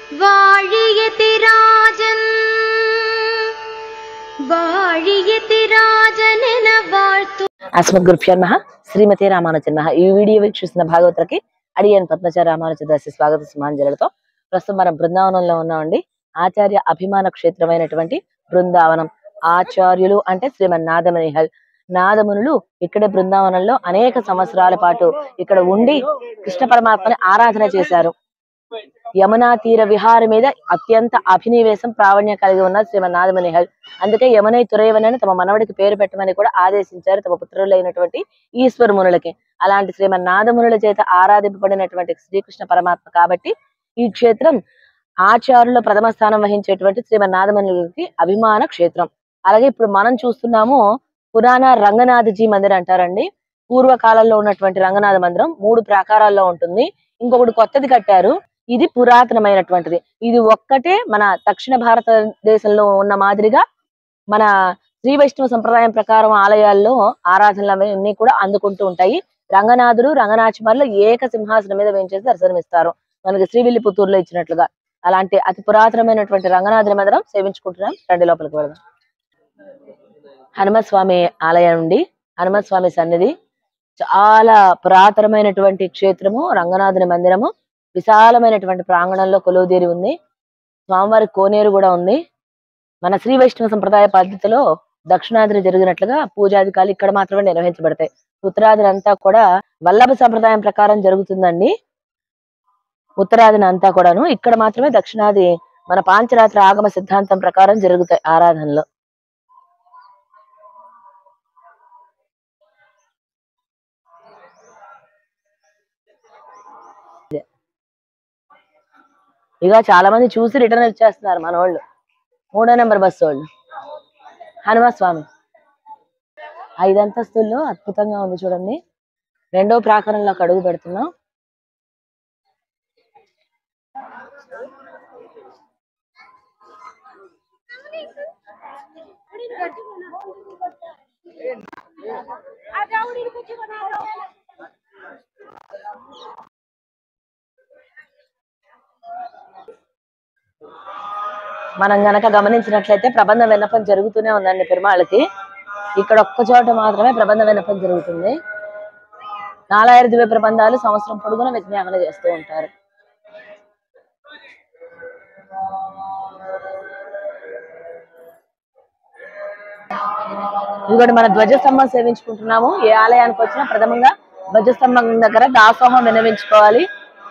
வாழியதி ராஜன் வாழியதி ராஜனென வாழ்த்து అస్మద్గురుభ్యో నమ శ్రీమతి రామానుజన్ నమ ఈ వీడియో వీక్షిస్తున్న భాగవతులకి అడియన్ పద్మచార రామానుజ దాసి స్వాగత సుమాంజలతో ప్రస్తుతం మనం బృందావనంలో ఉన్నామండి ఆచార్య అభిమాన క్షేత్రమైనటువంటి బృందావనం ఆచార్యులు అంటే శ్రీమన్నాథమనిహల్ నాదమునులు ఇక్కడే బృందావనంలో అనేక సంవత్సరాల పాటు ఇక్కడ ఉండి కృష్ణ పరమాత్మని ఆరాధన చేశారు యమునా తీర విహార మీద అత్యంత అభినివేశం ప్రావీణ్యం కలిగి ఉన్న శ్రీమన్నాథమనిహల్ అందుకే యమునై తురయవనని తమ మనవడికి పేరు పెట్టమని కూడా ఆదేశించారు తమ పుత్రులైనటువంటి ఈశ్వరమునులకి అలాంటి శ్రీమన్నాథమునుల చేత ఆరాధింపబడినటువంటి శ్రీకృష్ణ పరమాత్మ కాబట్టి ఈ క్షేత్రం ఆచారుల ప్రథమ స్థానం వహించేటువంటి శ్రీమన్నాథమునులకి అభిమాన క్షేత్రం అలాగే ఇప్పుడు మనం చూస్తున్నాము పురాణ రంగనాథజీ మందిర్ అంటారండి పూర్వకాలంలో ఉన్నటువంటి రంగనాథ మందిరం మూడు ప్రాకారాల్లో ఉంటుంది ఇంకొకటి కొత్తది కట్టారు ఇది పురాతనమైనటువంటిది ఇది ఒక్కటే మన దక్షిణ భారతదేశంలో ఉన్న మాదిరిగా మన శ్రీ వైష్ణవ సంప్రదాయం ప్రకారం ఆలయాల్లో ఆరాధనలు అవన్నీ కూడా అందుకుంటూ ఉంటాయి రంగనాథుడు రంగనాచమారులు ఏక సింహాసనం మీద వేయించేసి దర్శనమిస్తారు మనకి శ్రీవిల్లిపుత్తూరులో ఇచ్చినట్లుగా అలాంటి అతి పురాతనమైనటువంటి రంగనాథుని మందిరం సేవించుకుంటున్నాం రండి లోపలికి వెళదాం హనుమస్వామి ఆలయం నుండి హనుమస్వామి సన్నిధి చాలా పురాతనమైనటువంటి క్షేత్రము రంగనాథుని మందిరము విశాలమైనటువంటి ప్రాంగణంలో కొలువుదీరి ఉంది స్వామివారి కోనేరు కూడా ఉంది మన శ్రీ వైష్ణవ సంప్రదాయ పద్ధతిలో దక్షిణాదిని జరిగినట్లుగా పూజాధికాలు ఇక్కడ మాత్రమే నిర్వహించబడతాయి ఉత్తరాదిని అంతా కూడా వల్లభ సంప్రదాయం ప్రకారం జరుగుతుందండి ఉత్తరాదిని అంతా కూడాను ఇక్కడ మాత్రమే దక్షిణాది మన పాంచరాత్ర ఆగమ సిద్ధాంతం ప్రకారం జరుగుతాయి ఆరాధనలు ఇక చాలా మంది చూసి రిటర్న్ వచ్చేస్తున్నారు మన వాళ్ళు మూడో నెంబర్ బస్సు వాళ్ళు హనుమస్వామి ఐదు అంతస్తుల్లో అద్భుతంగా ఉంది చూడండి రెండో ప్రాకారంలోకి అడుగు పెడుతున్నాం మనం గనక గమనించినట్లయితే ప్రబంధ విన్నపం జరుగుతూనే ఉందండి పెరుమాళ్ళకి ఇక్కడ ఒక్క చోట మాత్రమే ప్రబంధ విన్నపం జరుగుతుంది నాలాయిరు దివ్య ప్రబంధాలు సంవత్సరం పొడుగున విజ్ఞాపన చేస్తూ ఉంటారు ఇదిగోటి మన ధ్వజస్తంభం సేవించుకుంటున్నాము ఏ ఆలయానికి వచ్చినా ప్రథమంగా ధ్వజస్తంభం దగ్గర దాసోహం వినవించుకోవాలి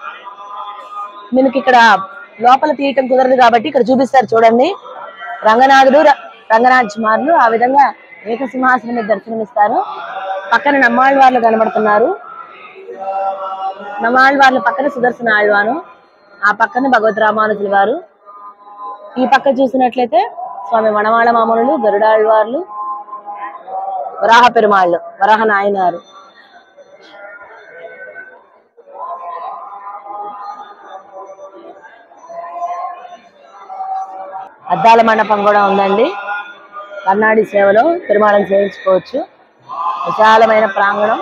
మనకి ఇక్కడ లోపల తీయటం కుదరదు కాబట్టి ఇక్కడ చూపిస్తారు చూడండి రంగనాథుడు ర- రంగనాథ్మారులు ఆ విధంగా ఏకసింహాసనం మీద దర్శనమిస్తారు పక్కన నమ్మాళ్ళ వాళ్ళు కనబడుతున్నారు నమ్మాళ్ళ వాళ్ళ పక్కన సుదర్శన ఆళ్వాను ఆ పక్కన భగవత్ రామానుజుల వారు ఈ పక్క చూసినట్లయితే స్వామి వనమాళ మామూలు గరుడాళ్వార్లు వరాహ పెరుమాళ్ళు వరాహ నాయనారు అద్దాల మండపం కూడా ఉందండి కర్ణాడి సేవలో పెరుమాళం చేయించుకోవచ్చు విశాలమైన ప్రాంగణం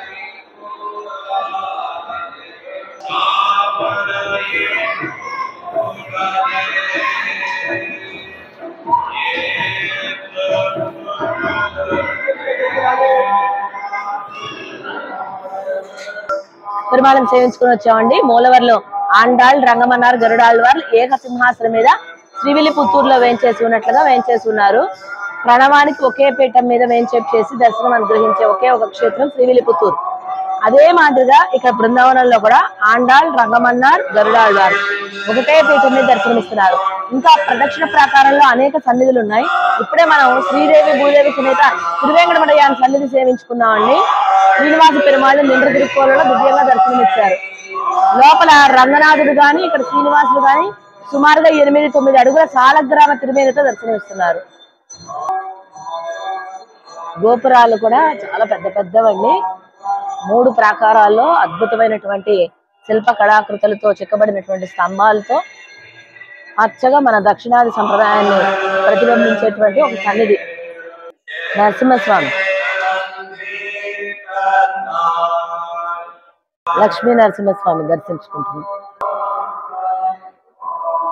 పెరుమాళం సేవించుకుని వచ్చామండి మూలవర్లో ఆండాళ్ రంగమన్నార్ గరుడాళ్ వారు ఏక సింహాసనం మీద శ్రీవిల్లిపుత్తూరులో వేంచేసి ఉన్నట్లుగా వేంచేసి ఉన్నారు ప్రణవానికి ఒకే పీఠం మీద వేంచేపు చేసి దర్శనం అనుగ్రహించే ఒకే ఒక క్షేత్రం శ్రీవిల్లిపుత్తూరు అదే మాదిరిగా ఇక్కడ బృందావనంలో కూడా ఆండాళ్ రంగమన్నార్ గరుడాళ్ వారు ఒకటే పీఠం మీద దర్శనమిస్తున్నారు ఇంకా ప్రదక్షిణ ప్రాకారంలో అనేక సన్నిధులు ఉన్నాయి ఇప్పుడే మనం శ్రీదేవి భూదేవి సమేత తిరువేంకటమడయాన్ని సన్నిధి సేవించుకున్నామండి శ్రీనివాస పెరుమాళ్ళు నింద్ర తిరుక్కోలలో దివ్యంగా దర్శనమిచ్చారు లోపల రంగనాథుడు గాని ఇక్కడ శ్రీనివాసుడు గాని సుమారుగా ఎనిమిది తొమ్మిది అడుగుల సాలగ్రామ తిరుమేనితో దర్శనమిస్తున్నారు గోపురాలు కూడా చాలా పెద్ద పెద్దవండి మూడు ప్రాకారాల్లో అద్భుతమైనటువంటి శిల్ప కళాకృతులతో చెక్కబడినటువంటి స్తంభాలతో అచ్చగా మన దక్షిణాది సంప్రదాయాన్ని ప్రతిబింబించేటువంటి ఒక సన్నిధి నరసింహస్వామి లక్ష్మీ నరసింహస్వామి దర్శించుకుంటున్నాం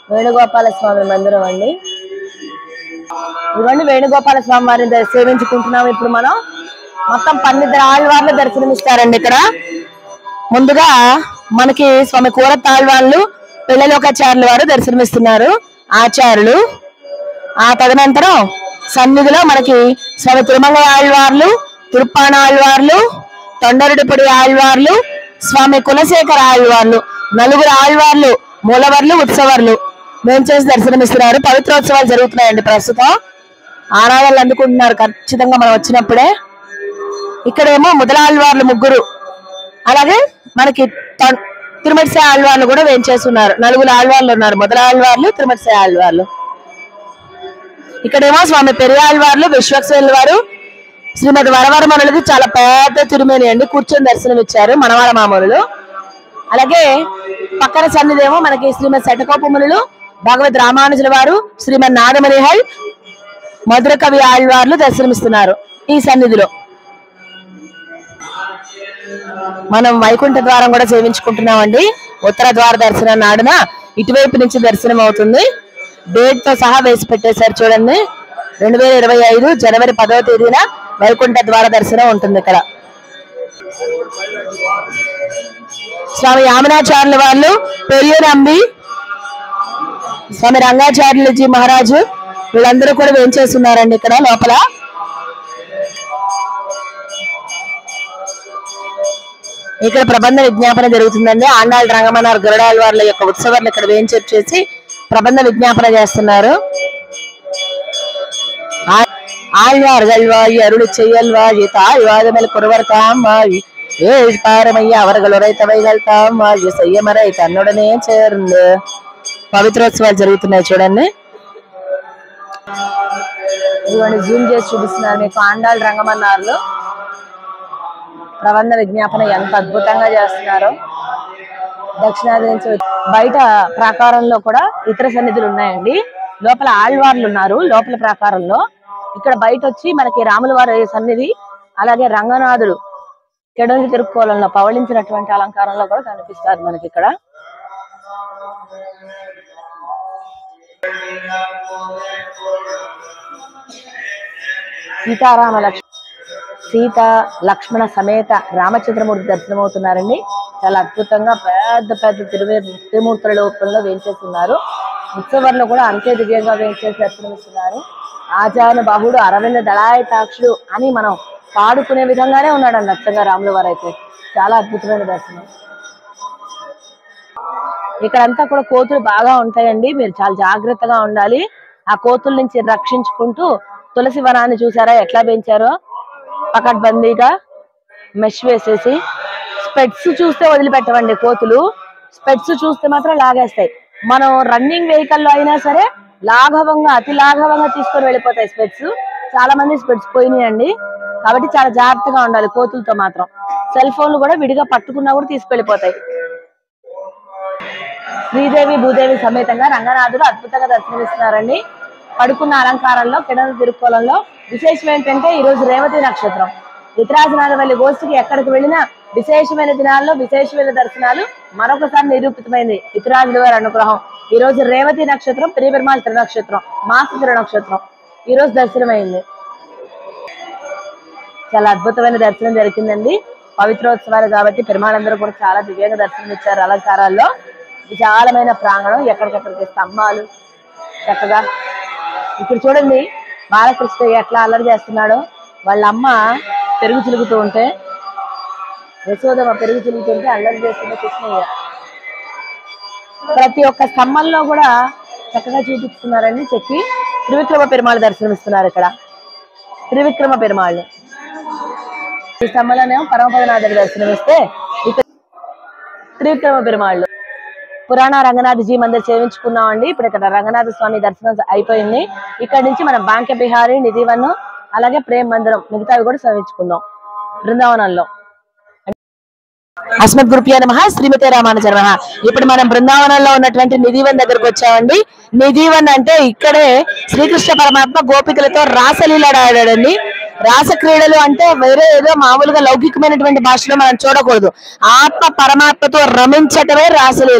వేణుగోపాల స్వామి మందిరం అండి ఇదిగోండి వేణుగోపాల స్వామి వారిని ద- సేవించుకుంటున్నాం ఇప్పుడు మనం మొత్తం పన్నెండు ఆళ్వార్లు దర్శనమిస్తారండి ఇక్కడ ముందుగా మనకి స్వామి కూర తాళ్వాళ్ళు పిల్లలోకాచార్యుల వారు దర్శనమిస్తున్నారు ఆచార్యులు ఆ తదనంతరం సన్నిధిలో మనకి స్వామి తిరుమల ఆళ్వార్లు తిరుప్పాణ ఆళ్వార్లు తొండరుడిపడి ఆళ్వార్లు స్వామి కులశేఖర ఆళ్వార్లు నలుగురు ఆళ్వార్లు మూలవర్లు ఉత్సవర్లు మేము చేసి దర్శనమిస్తున్నారు పవిత్రోత్సవాలు జరుగుతున్నాయండి ప్రస్తుతం ఆరాధాలు అందుకుంటున్నారు ఖచ్చితంగా మనం వచ్చినప్పుడే ఇక్కడేమో ముదలాళ్వార్లు ముగ్గురు అలాగే మనకి తొం- తిరుమతిసే ఆళ్వార్లు కూడా వేంచేస్తున్నారు నలుగురు ఆళ్వార్లు ఉన్నారు మొదలాళ్వార్లు తిరుమతిసే ఆళ్వార్లు ఇక్కడేమో స్వామి పెరియాళ్వార్లు విశ్వక్సేనుల వారు శ్రీమతి వరవరమనులది చాలా పెద్ద తిరుమేని అండి కూర్చొని దర్శనం ఇచ్చారు మనవాడ మామూలు అలాగే పక్కన సన్నిధేమో మనకి శ్రీమతి శటకోపములు భగవద్ రామానుజుల వారు శ్రీమద్ నాదమణిహల్ మధుర కవి ఆళ్వార్లు దర్శనమిస్తున్నారు ఈ సన్నిధిలో మనం వైకుంఠ ద్వారం కూడా సేవించుకుంటున్నామండి ఉత్తర ద్వార దర్శనం నాడున ఇటువైపు నుంచి దర్శనం అవుతుంది డేట్ తో సహా వేసి పెట్టేశారు చూడండి రెండు వేల ఇరవై ఐదు జనవరి పదవ తేదీన వైకుంఠ ద్వార దర్శనం ఉంటుంది ఇక్కడ స్వామి యామనాచార్యుల వాళ్ళు పెరియనంబి స్వామి రంగాచార్యులజీ మహారాజు వీళ్ళందరూ కూడా వేంచేస్తున్నారండి ఇక్కడ లోపల ఇక్కడ ప్రబంధ విజ్ఞాపన జరుగుతుందండి ఆండాళ్ళ రంగమన్నారు గరుడాల వాళ్ళ యొక్క ఉత్సవాలు ఇక్కడ వేయించేపు చేసి ప్రబంధ విజ్ఞాపన చేస్తున్నారు ఆ- ஆழ்வார்கள்வாய் அருளி செய்யல்வாய் தாழ்வாதமில் குருவர் தாம்வாய் ஏழ் பாரமைய அவர்கள் உரைத்தவைகள் தாம்வாய் செய்யமறை తన్నుడనే చేర్ந்து పవిత్రోత్సవాలు జరుగుతున్నాయి చూడండి ఇదిగోండి జూమ్ చేసి చూపిస్తున్నారు మీకు ఆండాళ్ళ రంగమన్నారులు ప్రబంధ విజ్ఞాపన ఎంత అద్భుతంగా చేస్తున్నారో దక్షిణాది నుంచి వచ్చి- బయట ప్రాకారంలో కూడా ఇతర సన్నిధులు ఉన్నాయండి లోపల ఆళ్వార్లు ఉన్నారు లోపల ప్రాకారంలో ఇక్కడ బయట వచ్చి మనకి రాముల వారి సన్నిధి అలాగే రంగనాథుడు కెడంగి తిరుక్కోలంలో పవళించినటువంటి అలంకారంలో కూడా కనిపిస్తారు మనకి ఇక్కడ సీతారామ లక్ష్మణ సీత లక్ష్మణ సమేత రామచంద్రమూర్తి దర్శనం అవుతున్నారండి చాలా అద్భుతంగా పెద్ద పెద్ద తిరువే త్రిమూర్తుల రూపంలో వేయించేస్తున్నారు ఉత్సవంలో కూడా అంతే దివ్యంగా వేయించేసి దర్శనమిస్తున్నారు ఆచార్య బాహుడు అరవింద దళాయతాక్షుడు అని మనం పాడుకునే విధంగానే ఉన్నాడు అండి అచ్చంగా రాముల వారు అయితే చాలా అద్భుతమైన దర్శనం ఇక్కడంతా కూడా కోతులు బాగా ఉంటాయండి మీరు చాలా జాగ్రత్తగా ఉండాలి ఆ కోతుల నుంచి రక్షించుకుంటూ తులసి వనాన్ని చూసారా ఎట్లా పెంచారో పకడ్బందీగా మెష్ వేసేసి స్పెట్స్ చూస్తే వదిలిపెట్టవండి కోతులు స్పెట్స్ చూస్తే మాత్రం లాగేస్తాయి మనం రన్నింగ్ వెహికల్ లో అయినా సరే లాఘవంగా అతి లాఘవంగా తీసుకొని వెళ్ళిపోతాయి స్పెట్స్ చాలా మంది స్పెట్స్ పోయినాయండి కాబట్టి చాలా జాగ్రత్తగా ఉండాలి కోతులతో మాత్రం సెల్ ఫోన్లు కూడా విడిగా పట్టుకున్నా కూడా తీసుకెళ్లిపోతాయి శ్రీదేవి భూదేవి సమేతంగా రంగనాథుడు అద్భుతంగా దర్శనమిస్తున్నారండి పడుకున్న అలంకారంలో కిడల తిరుక్కోలంలో విశేషం ఏంటంటే ఈ రోజు రేవతి నక్షత్రం రుద్రాజనాథవల్లి గోష్ఠికి ఎక్కడికి వెళ్ళినా విశేషమైన దినాల్లో విశేషమైన దర్శనాలు మరొకసారి నిరూపితమైంది ఇతరాజుల వారి అనుగ్రహం ఈ రోజు రేవతి నక్షత్రం ప్రియపెరుమాళ త్రినక్షత్రం మాస త్రినక్షత్రం ఈ రోజు దర్శనమైంది చాలా అద్భుతమైన దర్శనం జరిగిందండి పవిత్రోత్సవాలు కాబట్టి పెరుమాళందరూ కూడా చాలా దివ్యంగా దర్శనం ఇచ్చారు అలంకారాల్లో విశాలమైన ప్రాంగణం ఎక్కడికెక్కడికి స్తంభాలు చక్కగా ఇక్కడ చూడండి బాలకృష్ణ ఎట్లా అల్లరి చేస్తున్నాడో వాళ్ళ అమ్మ పెరుగు చిలుగుతూ ఉంటే యశోదమ్మ పెరుగు చిలుగుతుంటే అల్లరి చేస్తున్న కృష్ణయ్య ప్రతి ఒక్క స్తంభంలో కూడా చక్కగా చూపిస్తున్నారని చెప్పి త్రివిక్రమ పెరుమాళ్ దర్శనమిస్తున్నారు ఇక్కడ త్రివిక్రమ పెరుమాళ్ళు ఈ స్తంభంలోనేమో పరమపదనాథుడి దర్శనమిస్తే ఇక్కడ త్రివిక్రమ పెరుమాళ్ళు పురాణ రంగనాథజీ మందిర్ చేయించుకున్నామండి ఇప్పుడు ఇక్కడ రంగనాథ స్వామి దర్శనం అయిపోయింది ఇక్కడ నుంచి మనం బాంకె బిహారీ నిధివన్ అలాగే ప్రేమ్ మందిరం మిగతావి కూడా సేవించుకుందాం బృందావనంలో అస్మద్ గురుప్యా నమ శ్రీమతి రామానుజ నమ ఇప్పుడు మనం బృందావనంలో ఉన్నటువంటి నిధివన్ దగ్గరకు వచ్చామండి నిధివన్ అంటే ఇక్కడే శ్రీకృష్ణ పరమాత్మ గోపికలతో రాసలీలాడు ఆడాడండి రాస క్రీడలు అంటే వేరే ఏదో మామూలుగా లౌకికమైనటువంటి భాషలో మనం చూడకూడదు ఆత్మ పరమాత్మతో రమించటమే రాసలీల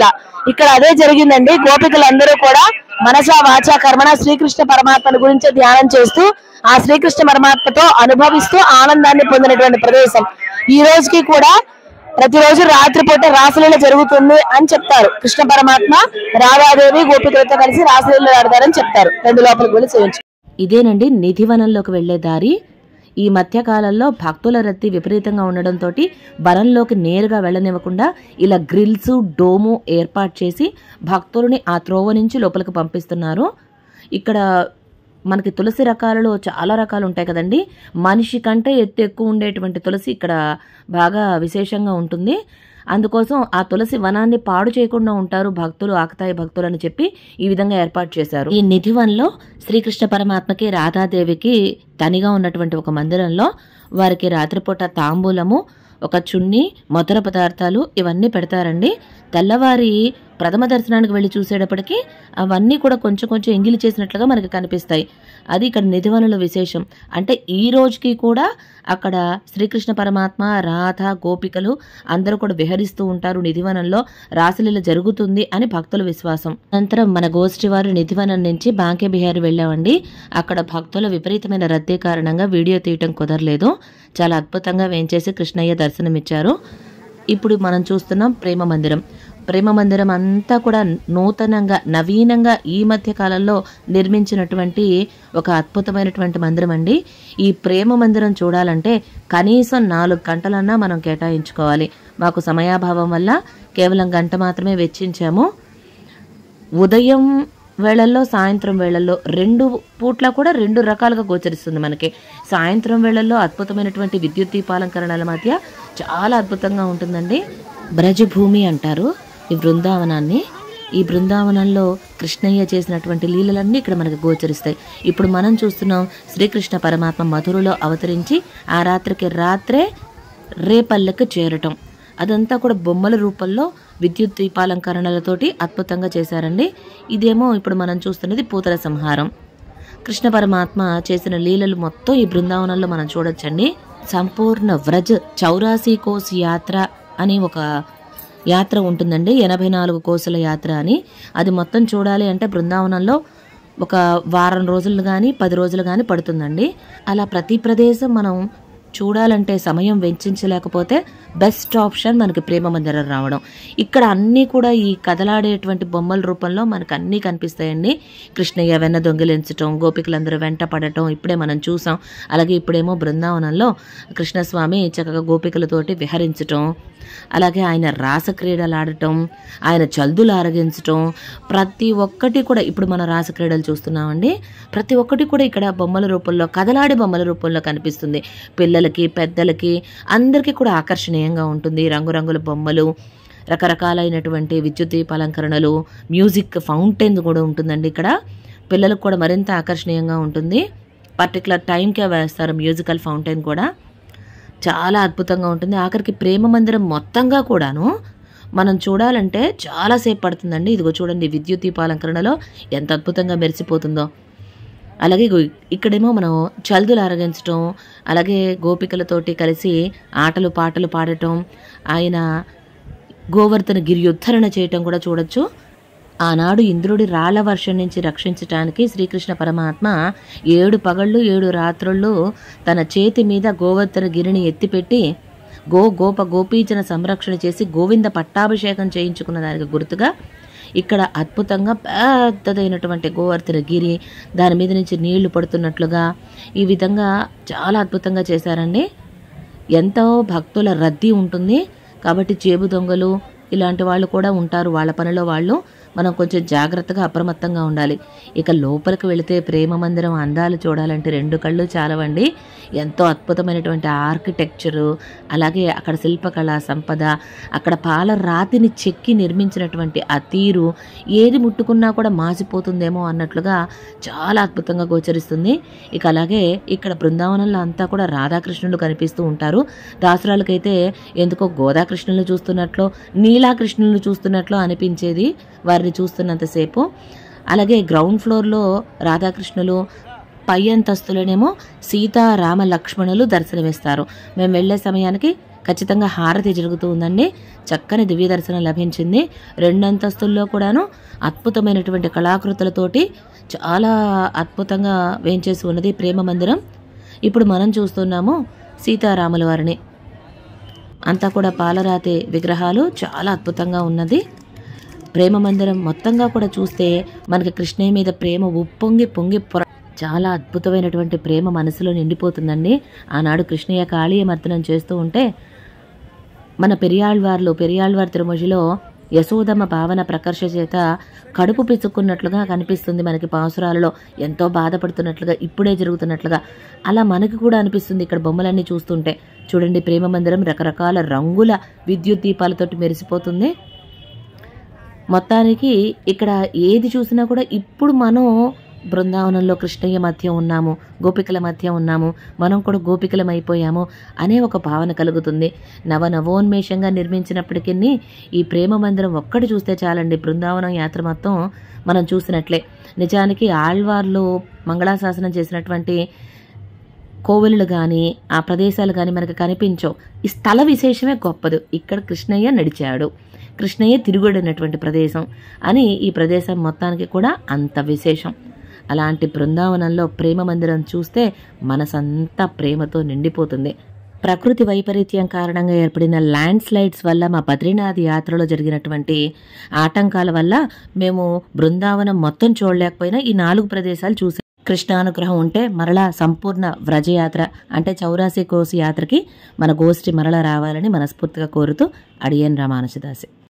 ఇక్కడ అదే జరిగిందండి గోపికలందరూ కూడా మనస వాచ కర్మణ శ్రీకృష్ణ పరమాత్మను గురించి ధ్యానం చేస్తూ ఆ శ్రీకృష్ణ పరమాత్మతో అనుభవిస్తూ ఆనందాన్ని పొందినటువంటి ప్రదేశం ఈ రోజుకి కూడా ప్రతిరోజు రాత్రిపూట రాసలీల జరుగుతుంది అని చెప్తారు కృష్ణ పరమాత్మ రాధాదేవి గోపికలతో కలిసి రాసలీల ఆడతారని చెప్తారు రెండు లోపలికి వెళ్ళి సేవించు ఇదేనండి నిధివనంలోకి వెళ్లే దారి ఈ మధ్య కాలంలో భక్తుల రద్దీ విపరీతంగా ఉండడంతో వనంలోకి నేరుగా వెళ్ళనివ్వకుండా ఇలా గ్రిల్స్ డోము ఏర్పాటు చేసి భక్తులని ఆ త్రోవ నుంచి లోపలికి పంపిస్తున్నారు ఇక్కడ మనకి తులసి రకాలలో చాలా రకాలు ఉంటాయి కదండి మనిషి కంటే ఎత్తు ఎక్కువ ఉండేటువంటి తులసి ఇక్కడ బాగా విశేషంగా ఉంటుంది అందుకోసం ఆ తులసి వనాన్ని పాడు చేయకుండా ఉంటారు భక్తులు ఆకతాయి భక్తులు అని చెప్పి ఈ విధంగా ఏర్పాటు చేశారు ఈ నిధివన్లో శ్రీకృష్ణ పరమాత్మకి రాధాదేవికి తనిగా ఉన్నటువంటి ఒక మందిరంలో వారికి రాత్రిపూట తాంబూలము ఒక చున్ని మధుర పదార్థాలు ఇవన్నీ పెడతారండి తెల్లవారి ప్రథమ దర్శనానికి వెళ్ళి చూసేటప్పటికి అవన్నీ కూడా కొంచెం కొంచెం ఎంగిలి చేసినట్లుగా మనకి కనిపిస్తాయి అది ఇక్కడ నిధివనంలో విశేషం అంటే ఈ రోజుకి కూడా అక్కడ శ్రీకృష్ణ పరమాత్మ రాధ గోపికలు అందరూ కూడా విహరిస్తూ ఉంటారు నిధివనంలో రాసలీల జరుగుతుంది అని భక్తుల విశ్వాసం అనంతరం మన గోష్ఠి వారు నిధివనం నుంచి బాంకే బిహారీ వెళ్ళామండి అక్కడ భక్తుల విపరీతమైన రద్దీ కారణంగా వీడియో తీయటం కుదరలేదు చాలా అద్భుతంగా వేంచేసి కృష్ణయ్య దర్శనమిచ్చారు ఇప్పుడు మనం చూస్తున్నాం ప్రేమ మందిరం ప్రేమ మందిరం అంతా కూడా నూతనంగా నవీనంగా ఈ మధ్య కాలంలో నిర్మించినటువంటి ఒక అద్భుతమైనటువంటి మందిరం అండి ఈ ప్రేమ మందిరం చూడాలంటే కనీసం నాలుగు గంటలన్నా మనం కేటాయించుకోవాలి మాకు సమయాభావం వల్ల కేవలం గంట మాత్రమే వెచ్చించాము ఉదయం వేళల్లో సాయంత్రం వేళల్లో రెండు పూట్ల కూడా రెండు రకాలుగా గోచరిస్తుంది మనకి సాయంత్రం వేళల్లో అద్భుతమైనటువంటి విద్యుత్ దీపాలంకరణల మధ్య చాలా అద్భుతంగా ఉంటుందండి బ్రజభూమి అంటారు ఈ బృందావనాన్ని ఈ బృందావనంలో కృష్ణయ్య చేసినటువంటి లీలలన్నీ ఇక్కడ మనకు గోచరిస్తాయి ఇప్పుడు మనం చూస్తున్నాం శ్రీకృష్ణ పరమాత్మ మధురలో అవతరించి ఆ రాత్రికి రాత్రే రేపల్లెకు చేరటం అదంతా కూడా బొమ్మల రూపంలో విద్యుత్ దీపాలంకరణలతోటి అద్భుతంగా చేశారండి ఇదేమో ఇప్పుడు మనం చూస్తున్నది పూతల సంహారం కృష్ణ పరమాత్మ చేసిన లీలలు మొత్తం ఈ బృందావనంలో మనం చూడొచ్చండి సంపూర్ణ వ్రజ్ చౌరాసీ కోస్ యాత్ర అని ఒక యాత్ర ఉంటుందండి ఎనభై నాలుగు కోసుల యాత్ర అని అది మొత్తం చూడాలి అంటే బృందావనంలో ఒక వారం రోజులు కానీ పది రోజులు కానీ పడుతుందండి అలా ప్రతి ప్రదేశం మనం చూడాలంటే సమయం వెచ్చించలేకపోతే బెస్ట్ ఆప్షన్ మనకి ప్రేమ మందిరం రావడం ఇక్కడ అన్నీ కూడా ఈ కదలాడేటువంటి బొమ్మల రూపంలో మనకు అన్నీ కనిపిస్తాయండి కృష్ణయ్య వెన్న దొంగిలించటం గోపికలందరూ వెంట పడటం ఇప్పుడే మనం చూసాం అలాగే ఇప్పుడేమో బృందావనంలో కృష్ణస్వామి చక్కగా గోపికలతోటి విహరించటం అలాగే ఆయన రాసక్రీడలు ఆడటం ఆయన చల్దులు ఆరగించటం ప్రతి ఒక్కటి కూడా ఇప్పుడు మనం రాసక్రీడలు చూస్తున్నామండి ప్రతి ఒక్కటి కూడా ఇక్కడ బొమ్మల రూపంలో కదలాడే బొమ్మల రూపంలో కనిపిస్తుంది పిల్లలకి పెద్దలకి అందరికీ కూడా ఆకర్షణీయంగా ఉంటుంది రంగురంగుల బొమ్మలు రకరకాలైనటువంటి విద్యుత్ దీపాలంకరణలు మ్యూజిక్ ఫౌంటైన్ కూడా ఉంటుందండి ఇక్కడ పిల్లలకు కూడా మరింత ఆకర్షణీయంగా ఉంటుంది పర్టికులర్ టైంకే వేస్తారు మ్యూజికల్ ఫౌంటైన్ కూడా చాలా అద్భుతంగా ఉంటుంది ఆఖరికి ప్రేమ మందిరం మొత్తంగా కూడాను మనం చూడాలంటే చాలాసేపు పడుతుందండి ఇదిగో చూడండి విద్యుత్ దీపాలంకరణలో ఎంత అద్భుతంగా మెరిసిపోతుందో అలాగే ఇగో ఇక్కడేమో మనం చల్దులు అరగించటం అలాగే గోపికలతోటి కలిసి ఆటలు పాటలు పాడటం ఆయన గోవర్ధన గిరి ఉద్ధరణ చేయటం కూడా చూడొచ్చు ఆనాడు ఇంద్రుడి రాళ్ల వర్షం నుంచి రక్షించటానికి శ్రీకృష్ణ పరమాత్మ ఏడు పగళ్ళు ఏడు రాత్రుళ్ళు తన చేతి మీద గోవర్ధన గిరిని ఎత్తిపెట్టి గో గోప గోపీజన సంరక్షణ చేసి గోవింద పట్టాభిషేకం చేయించుకున్న దానికి గుర్తుగా ఇక్కడ అద్భుతంగా పెద్దదైనటువంటి గోవర్ధన గిరి దాని మీద నుంచి నీళ్లు పడుతున్నట్లుగా ఈ విధంగా చాలా అద్భుతంగా చేశారండి ఎంతో భక్తుల రద్దీ ఉంటుంది కాబట్టి జేబు దొంగలు ఇలాంటి వాళ్ళు కూడా ఉంటారు వాళ్ళ పనిలో వాళ్ళు మనం కొంచెం జాగ్రత్తగా అప్రమత్తంగా ఉండాలి ఇక లోపలికి వెళితే ప్రేమ మందిరం అందాలు చూడాలంటే రెండు కళ్ళు చాలవండి ఎంతో అద్భుతమైనటువంటి ఆర్కిటెక్చరు అలాగే అక్కడ శిల్పకళా సంపద అక్కడ పాల రాతిని చెక్కి నిర్మించినటువంటి ఆ తీరు ఏది ముట్టుకున్నా కూడా మాసిపోతుందేమో అన్నట్లుగా చాలా అద్భుతంగా గోచరిస్తుంది ఇక అలాగే ఇక్కడ బృందావనంలో అంతా కూడా రాధాకృష్ణులు కనిపిస్తూ ఉంటారు దాసరాలకైతే ఎందుకో గోదాకృష్ణులను చూస్తున్నట్లు నీలాకృష్ణులను చూస్తున్నట్లు అనిపించేది వారిని చూస్తున్నంతసేపు అలాగే గ్రౌండ్ ఫ్లోర్లో రాధాకృష్ణులు పై అంతస్తులోనేమో సీత రామ లక్ష్మణులు దర్శనమిస్తారు మేము వెళ్ళే సమయానికి ఖచ్చితంగా హారతి జరుగుతూ ఉందండి చక్కని దివ్య దర్శనం లభించింది రెండంతస్తుల్లో కూడాను అద్భుతమైనటువంటి కళాకృతులతోటి చాలా అద్భుతంగా వేంచేసి ఉన్నది ప్రేమ మందిరం ఇప్పుడు మనం చూస్తున్నాము సీతారాముల వారిని అంతా కూడా పాలరాతి విగ్రహాలు చాలా అద్భుతంగా ఉన్నది ప్రేమ మందిరం మొత్తంగా కూడా చూస్తే మనకి కృష్ణయ్య మీద ప్రేమ ఉప్పొంగి పొంగి పొర చాలా అద్భుతమైనటువంటి ప్రేమ మనసులో నిండిపోతుందండి ఆనాడు కృష్ణయ్య కాళీయ మర్దనం చేస్తూ ఉంటే మన పెరియాళ్వార్లు పెరియాళ్వార్ తిరుమజిలో యశోదమ్మ భావన ప్రకర్ష చేత కడుపు పిసుక్కున్నట్లుగా కనిపిస్తుంది మనకి పాసురాలలో ఎంతో బాధపడుతున్నట్లుగా ఇప్పుడే జరుగుతున్నట్లుగా అలా మనకి కూడా అనిపిస్తుంది ఇక్కడ బొమ్మలన్నీ చూస్తుంటే చూడండి ప్రేమ మందిరం రకరకాల రంగుల విద్యుత్ దీపాలతోటి మెరిసిపోతుంది మొత్తానికి ఇక్కడ ఏది చూసినా కూడా ఇప్పుడు మనం బృందావనంలో కృష్ణయ్య మధ్య ఉన్నాము గోపికల మధ్య ఉన్నాము మనం కూడా గోపికలం అయిపోయాము అనే ఒక భావన కలుగుతుంది నవ నవోన్మేషంగా నిర్మించినప్పటికీ ఈ ప్రేమ మందిరం ఒక్కటి చూస్తే చాలండి బృందావనం యాత్ర మొత్తం మనం చూసినట్లే నిజానికి ఆళ్వార్లు మంగళాశాసనం చేసినటువంటి కోవెలు కానీ ఆ ప్రదేశాలు కానీ మనకు కనిపించవు ఈ స్థల విశేషమే గొప్పదు ఇక్కడ కృష్ణయ్య నడిచాడు కృష్ణయ్య తిరుగుడైనటువంటి ప్రదేశం అని ఈ ప్రదేశం మొత్తానికి కూడా అంత విశేషం అలాంటి బృందావనంలో ప్రేమ మందిరం చూస్తే మనసంతా ప్రేమతో నిండిపోతుంది ప్రకృతి వైపరీత్యం కారణంగా ఏర్పడిన ల్యాండ్ స్లైడ్స్ వల్ల మా బద్రీనాథ్ యాత్రలో జరిగినటువంటి ఆటంకాల వల్ల మేము బృందావనం మొత్తం చూడలేకపోయినా ఈ నాలుగు ప్రదేశాలు చూసాం కృష్ణానుగ్రహం ఉంటే మరలా సంపూర్ణ వ్రజయాత్ర అంటే చౌరాసి కోసి యాత్రకి మన గోష్ఠి మరలా రావాలని మనస్ఫూర్తిగా కోరుతూ అడియన్ రామానుజదాసి